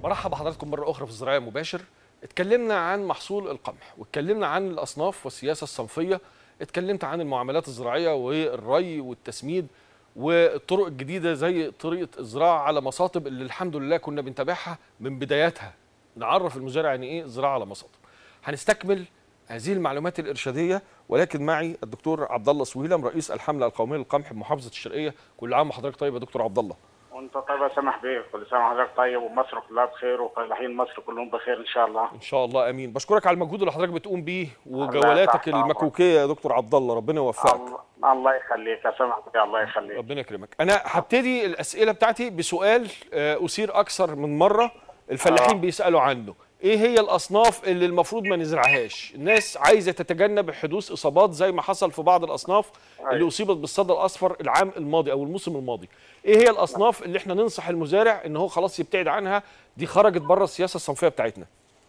مرحبا بحضراتكم مرة أخرى في الزراعة مباشر اتكلمنا عن محصول القمح واتكلمنا عن الأصناف والسياسة الصنفية اتكلمت عن المعاملات الزراعية والري والتسميد والطرق الجديدة زي طريقة الزراعة على مصاطب اللي الحمد لله كنا بنتابعها من بداياتها نعرف المزارع يعني ايه زراعة على مصاطب هنستكمل هذه المعلومات الإرشادية ولكن معي الدكتور عبد الله سويلم رئيس الحملة القومية للقمح بمحافظة الشرقية كل عام وحضرتك طيب يا دكتور عبد الله وانت طيب يا سامح بيه كل سنه وحضرتك طيب ومصر كلها بخير وفلاحين مصر كلهم بخير ان شاء الله ان شاء الله امين بشكرك على المجهود اللي حضرتك بتقوم بيه وجولاتك تحت أمرك. المكوكيه يا دكتور عبد الله ربنا يوفقك الله, الله يخليك يا سامح بيه الله يخليك ربنا يكرمك انا هبتدي الاسئله بتاعتي بسؤال آه، اثير اكثر من مره الفلاحين آه. بيسالوا عنه ايه هي الاصناف اللي المفروض ما نزرعهاش الناس عايزه تتجنب حدوث اصابات زي ما حصل في بعض الاصناف اللي أيوة. اصيبت بالصدى الاصفر العام الماضي او الموسم الماضي ايه هي الاصناف اللي احنا ننصح المزارع ان هو خلاص يبتعد عنها دي خرجت بره السياسه الصنفيه بتاعتنا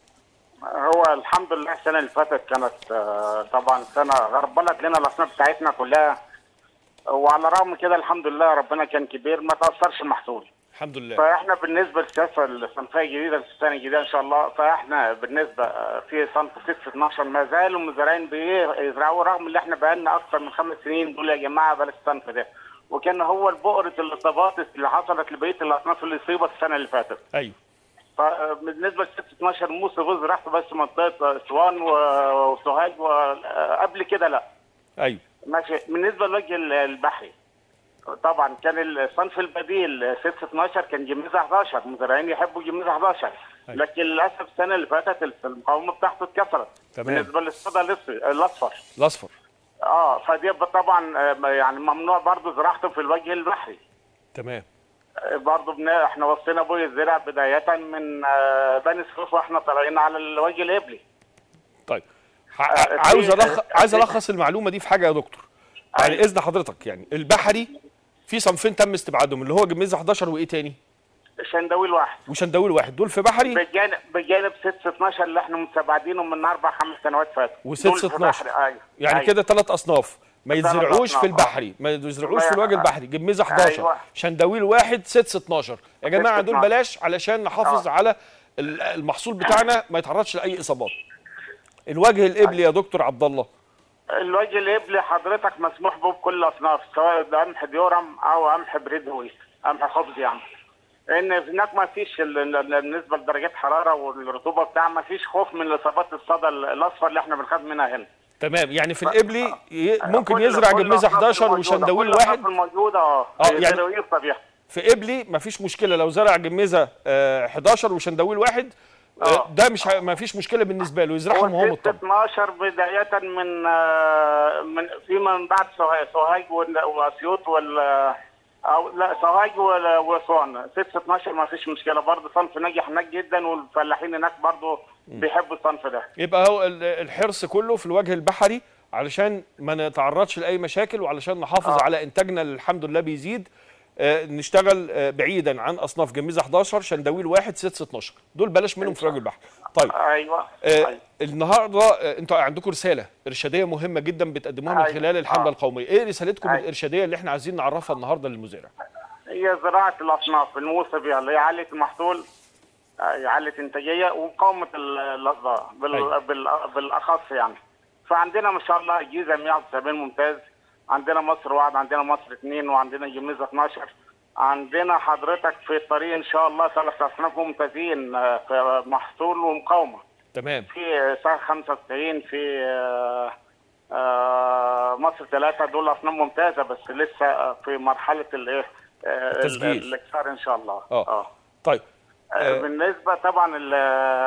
هو الحمد لله السنه اللي فاتت كانت آه، طبعا سنه غربلت لنا الاصناف بتاعتنا كلها وعلى الرغم كده الحمد لله ربنا كان كبير ما تاثرش المحصول الحمد لله فاحنا بالنسبه للسياسه الصنفيه الجديده السنه الجديده ان شاء الله فاحنا بالنسبه آه، في صنف 6 12 ما زالوا المزارعين بيزرعوا رغم ان احنا بقالنا اكثر من خمس سنين دول يا جماعه بلاش الصنف ده وكان هو البؤره الاصابات اللي حصلت لبقيه الاصناف اللي اصيبت السنه اللي فاتت ايوه فبالنسبه ل 6 12 موسى بوز رحت بس منطقه اسوان و- وسوهاج وقبل كده لا ايوه ماشي بالنسبه للوجه ال- البحري طبعا كان الصنف البديل 6 12 كان جميزه 11 المزارعين يحبوا جميزه 11 أيوة. لكن للاسف السنه اللي فاتت المقاومه بتاعته اتكسرت تمام. بالنسبه للصدى الأصفر- الاصفر الاصفر اه فدي طبعا آه، يعني ممنوع برضه زراعته في الوجه البحري تمام برضه بن... احنا وصينا بوي الزرع بدايه من آه، بني سويف واحنا طالعين على الوجه الابلي طيب ح- آه، عاوز في- ألخ... عايز في- الخص المعلومه دي في حاجه يا دكتور يعني أيوة. اذن حضرتك يعني البحري في صنفين تم استبعادهم اللي هو جميزه 11 وايه تاني شندويل واحد وشندويل واحد دول في بحري بجانب بجانب 6 12 اللي احنا مستبعدينهم من اربع خمس سنوات فاتوا وست دول في 12. بحر، ايوه يعني أيوة. كده ثلاث اصناف ما ثلاث يتزرعوش في أصناف، البحري ما يزرعوش في أيوة. الوجه البحري جميزه 11 أيوة. شندويل واحد 6 12 يا جماعه دول 12. بلاش علشان نحافظ آه. على ال- المحصول بتاعنا ما يتعرضش لاي اصابات الوجه الابلي يا دكتور عبد الله الوجه الابلي حضرتك مسموح به بكل الاصناف سواء ده قمح ديورم او قمح بريدوي قمح خبز يعني ان هناك ما فيش ال- ال- بالنسبه لدرجات حراره والرطوبه بتاع ما فيش خوف من اصابات الصدى الاصفر اللي احنا بنخاف منها هنا تمام يعني في الابلي ي- ممكن كل- يزرع كل جميزه الأصناف 11 الموجودة، وشندويل كل الأصناف واحد الموجوده اه آه، يعني- يعني طبيعي في قبلي مفيش مشكله لو زرع جميزه آه، 11 وشندويل واحد آه، آه. ده مش ه- مفيش مشكله بالنسبه له يزرعهم وهو هو مطمن 12 بداية من آه، من فيما من بعد سوهاج سوهاج وال- واسيوط وال او لا سوهاج وال- واسوان 6 12 ما فيش مشكله برضه صنف ناجح هناك جدا والفلاحين هناك برضه بيحبوا الصنف ده يبقى هو ال- الحرص كله في الوجه البحري علشان ما نتعرضش لاي مشاكل وعلشان نحافظ آه. على انتاجنا اللي الحمد لله بيزيد آه، نشتغل آه، بعيدا عن اصناف جميزه 11 شندويل واحد 6 12 دول بلاش منهم في الوجه البحري طيب ايوه آه أيوة. النهارده آه انتوا عندكم رساله ارشاديه مهمه جدا بتقدموها من أيوة. خلال الحمله آه. القوميه ايه رسالتكم أيوة. الارشاديه اللي احنا عايزين نعرفها النهارده للمزارع هي زراعه الاصناف الموسميه اللي هي عاليه المحصول آه، عاليه انتاجيه ومقاومه ال- الاصداء بال... أيوة. بال... بالاخص يعني فعندنا ما شاء الله الجيزه 171 ممتاز عندنا مصر واحد عندنا مصر اثنين وعندنا جميزه 12 عندنا حضرتك في الطريق ان شاء الله ثلاث اصناف ممتازين آه، في محصول ومقاومه تمام في سنه 95 في آه، آه، مصر ثلاثه دول اصناف ممتازه بس لسه آه، في مرحله الايه آه، التسجيل. ال- الاكثار ان شاء الله اه طيب آه، آه. بالنسبه طبعا ال-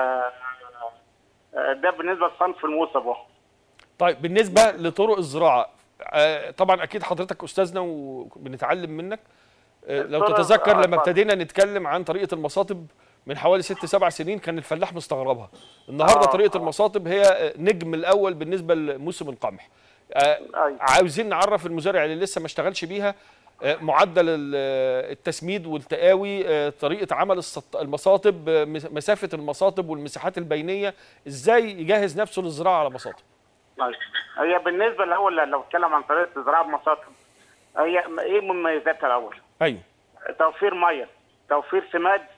آه، ده بالنسبه لصنف الموسى بقى. طيب بالنسبه لطرق الزراعه آه، طبعا اكيد حضرتك استاذنا وبنتعلم منك آه، لو الطرق- تتذكر آه، لما اتفضل. ابتدينا نتكلم عن طريقه المصاطب من حوالي ست سبع سنين كان الفلاح مستغربها النهارده آه، طريقه آه. المصاطب هي آه، نجم الاول بالنسبه لموسم القمح آه، أيوة. عاوزين نعرف المزارع اللي لسه ما اشتغلش بيها آه، معدل ال- آه، التسميد والتقاوي آه، طريقه عمل السط- المصاطب آه، مس- مسافه المصاطب والمساحات البينيه ازاي يجهز نفسه للزراعه على مصاطب طيب. هي بالنسبه الاول لو اتكلم عن طريقه الزراعه بمصاطب هي ايه مميزاتها الاول؟ ايوه توفير ميه توفير سماد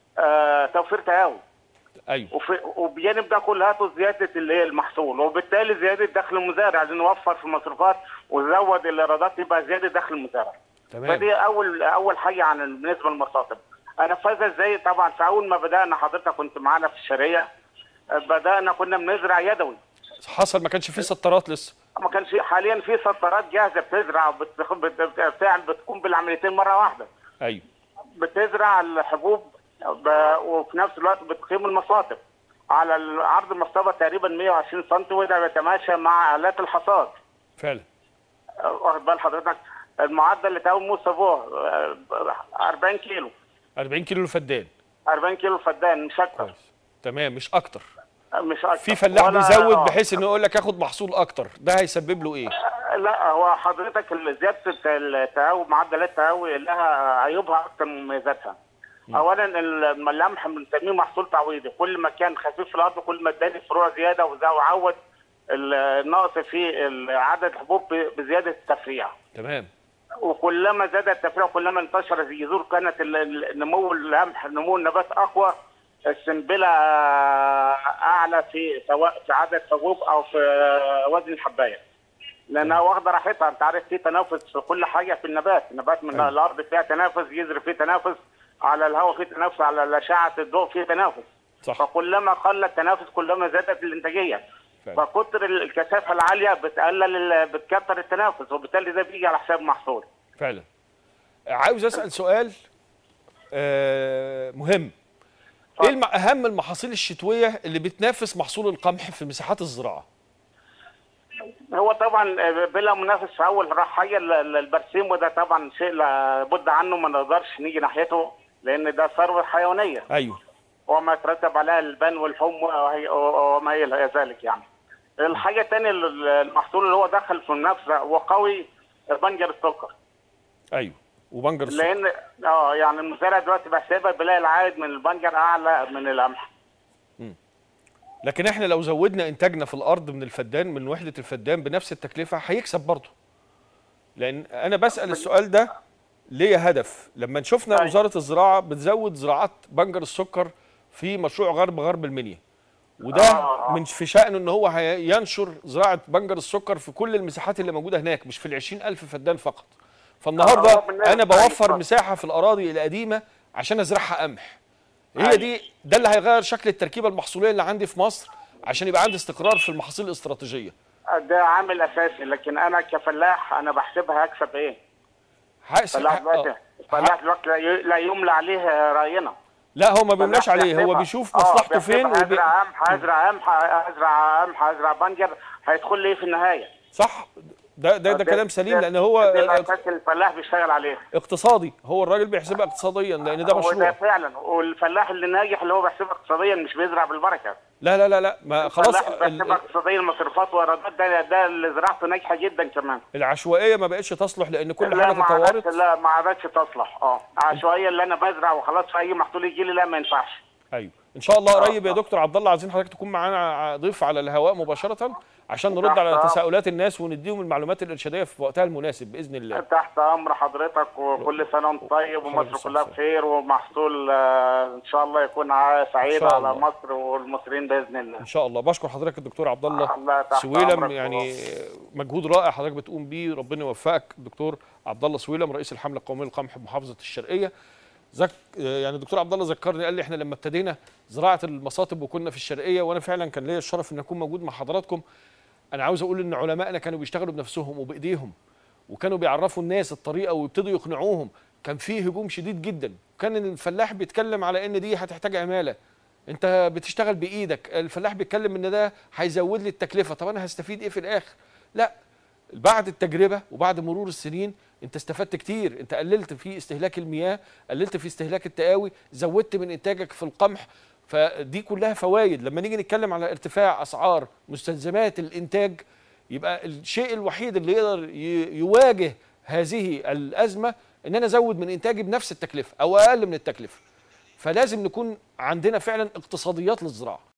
آه توفير تهاوي ايوه وفي وبجانب ده كلها زياده اللي هي المحصول وبالتالي زياده دخل المزارع عشان نوفر في المصروفات ونزود الايرادات يبقى زياده دخل المزارع تمام فدي اول اول حاجه عن بالنسبه للمصاطب انفذها ازاي طبعا في اول ما بدانا حضرتك كنت معانا في الشرقيه آه، بدانا كنا بنزرع يدوي حصل ما كانش فيه سطرات لسه ما كانش حاليا في سطرات جاهزه بتزرع وبت- بت- بتعمل بتقوم بالعمليتين مره واحده ايوه بتزرع الحبوب ب- وفي نفس الوقت بتقيم المصاطب على ال- عرض المصطبه تقريبا 120 سم وده بيتماشى مع الات الحصاد فعلا أه، واخد بال حضرتك المعدل لتهاوي موسى بوه أه، 40 كيلو 40 كيلو الفدان 40 كيلو فدان مش اكتر كويس تمام مش اكتر مش اكتر في فلاح ولا- بيزود آه. بحيث انه يقول لك ياخد محصول اكتر ده هيسبب له ايه لا هو حضرتك ال- زياده التهاوي معدلات التهاوي لها عيوبها اكتر من مميزاتها. اولا ال- اللمح بنسميه محصول تعويضي كل ما كان خفيف في الارض كل ما اداني فروع زياده وزا- وعوض ال- النقص في ال- عدد الحبوب ب- بزياده التفريع. تمام وكلما زاد التفريع كلما انتشر الجذور كانت ال- ال- نمو اللمح نمو النبات اقوى السنبله اعلى في سواء في عدد حبوب او في وزن الحبايه لانها واخده راحتها انت عارف في تنافس في كل حاجه في النبات النبات من أيوة. الارض فيها تنافس جذر فيه تنافس على الهواء فيه تنافس على اشعه الضوء فيه تنافس صح فكلما قل التنافس كلما زادت الانتاجيه فعلا. فكتر ال- الكثافه العاليه بتقلل ال- بتكتر التنافس وبالتالي ده بيجي على حساب محصول فعلا عاوز اسال سؤال آه مهم ايه الم... اهم المحاصيل الشتويه اللي بتنافس محصول القمح في مساحات الزراعه هو طبعا بلا منافس في اول حاجه ال- ال- البرسيم وده طبعا شيء لابد عنه ما نقدرش نيجي ناحيته لان ده ثروه حيوانيه ايوه وما يترتب عليها البان والحم وهي- وما الى ذلك يعني. الحاجه الثانيه المحصول اللي هو دخل في المنافسه وقوي بنجر السكر ايوه وبنجر السكر لان اه يعني المزارع دلوقتي بحسبها بيلاقي العائد من البنجر اعلى من القمح. لكن احنا لو زودنا انتاجنا في الارض من الفدان من وحده الفدان بنفس التكلفه هيكسب برضه لان انا بسال السؤال ده ليه هدف لما شفنا أيوة. وزاره الزراعه بتزود زراعات بنجر السكر في مشروع غرب غرب المنيا وده آه. من في شأنه ان هو هينشر زراعه بنجر السكر في كل المساحات اللي موجوده هناك مش في ال 20000 فدان فقط فالنهارده آه، بالنسبة- انا بوفر أيوة. مساحه في الاراضي القديمه عشان ازرعها قمح هي أيوة. دي ده اللي هيغير شكل التركيبه المحصوليه اللي عندي في مصر عشان يبقى عندي استقرار في المحاصيل الاستراتيجيه ده عامل اساسي لكن انا كفلاح انا بحسبها هكسب ايه؟ حاسس فلاح دلوقتي فلاح دلوقتي لا ي- لا يملى عليه راينا لا هو ما بيملاش فلاح عليه هو بيحسبها. بيشوف آه، مصلحته فين بيحسبها وبي... هزرع قمح هزرع قمح هزرع قمح هزرع بنجر هيدخل لي ايه في النهايه؟ صح ده ده, ده كلام سليم لان هو ده اق- الاساس اللي الفلاح بيشتغل عليه اقتصادي هو الراجل بيحسبها اقتصاديا لان ده هو ده مشروع فعلا والفلاح اللي ناجح اللي هو بيحسبها اقتصاديا مش بيزرع بالبركه لا لا لا لا ما خلاص الفلاح بيحسبها ال- اقتصاديا المصروفات وايرادات ده ده اللي زراعته ناجحه جدا كمان العشوائيه ما بقتش تصلح لان كل لا حاجه ما عادتش تطورت لا ما عادتش تصلح اه عشوائيه اللي انا بزرع وخلاص في اي محصول يجي لي لا ما ينفعش ايوه ان شاء الله آه، قريب يا آه. دكتور عبد الله عايزين حضرتك تكون معانا ع- ضيف على الهواء مباشره عشان نرد على آه. تساؤلات الناس ونديهم المعلومات الارشاديه في وقتها المناسب باذن الله تحت امر حضرتك وكل سنه وانت طيب ومصر خير كلها وسعادة. بخير ومحصول آه، ان شاء الله يكون ع- سعيد شاء على الله. مصر والمصريين باذن الله ان شاء الله بشكر حضرتك الدكتور عبد الله الله تحت سويلم أمرك يعني مجهود رائع حضرتك بتقوم بيه ربنا يوفقك الدكتور عبد الله سويلم رئيس الحمله القوميه للقمح بمحافظه الشرقيه زك يعني الدكتور عبد الله ذكرني قال لي احنا لما ابتدينا زراعه المصاطب وكنا في الشرقيه وانا فعلا كان ليا الشرف ان اكون موجود مع حضراتكم انا عاوز اقول ان علمائنا كانوا بيشتغلوا بنفسهم وبايديهم وكانوا بيعرفوا الناس الطريقه ويبتدوا يقنعوهم كان في هجوم شديد جدا كان الفلاح بيتكلم على ان دي هتحتاج عماله انت بتشتغل بايدك الفلاح بيتكلم ان ده هيزود لي التكلفه طب انا هستفيد ايه في الاخر لا بعد التجربه وبعد مرور السنين انت استفدت كتير انت قللت في استهلاك المياه قللت في استهلاك التقاوي زودت من انتاجك في القمح فدي كلها فوائد لما نيجي نتكلم على ارتفاع اسعار مستلزمات الانتاج يبقى الشيء الوحيد اللي يقدر ي- يواجه هذه الازمه ان انا ازود من انتاجي بنفس التكلفه او اقل من التكلفه فلازم نكون عندنا فعلا اقتصاديات للزراعه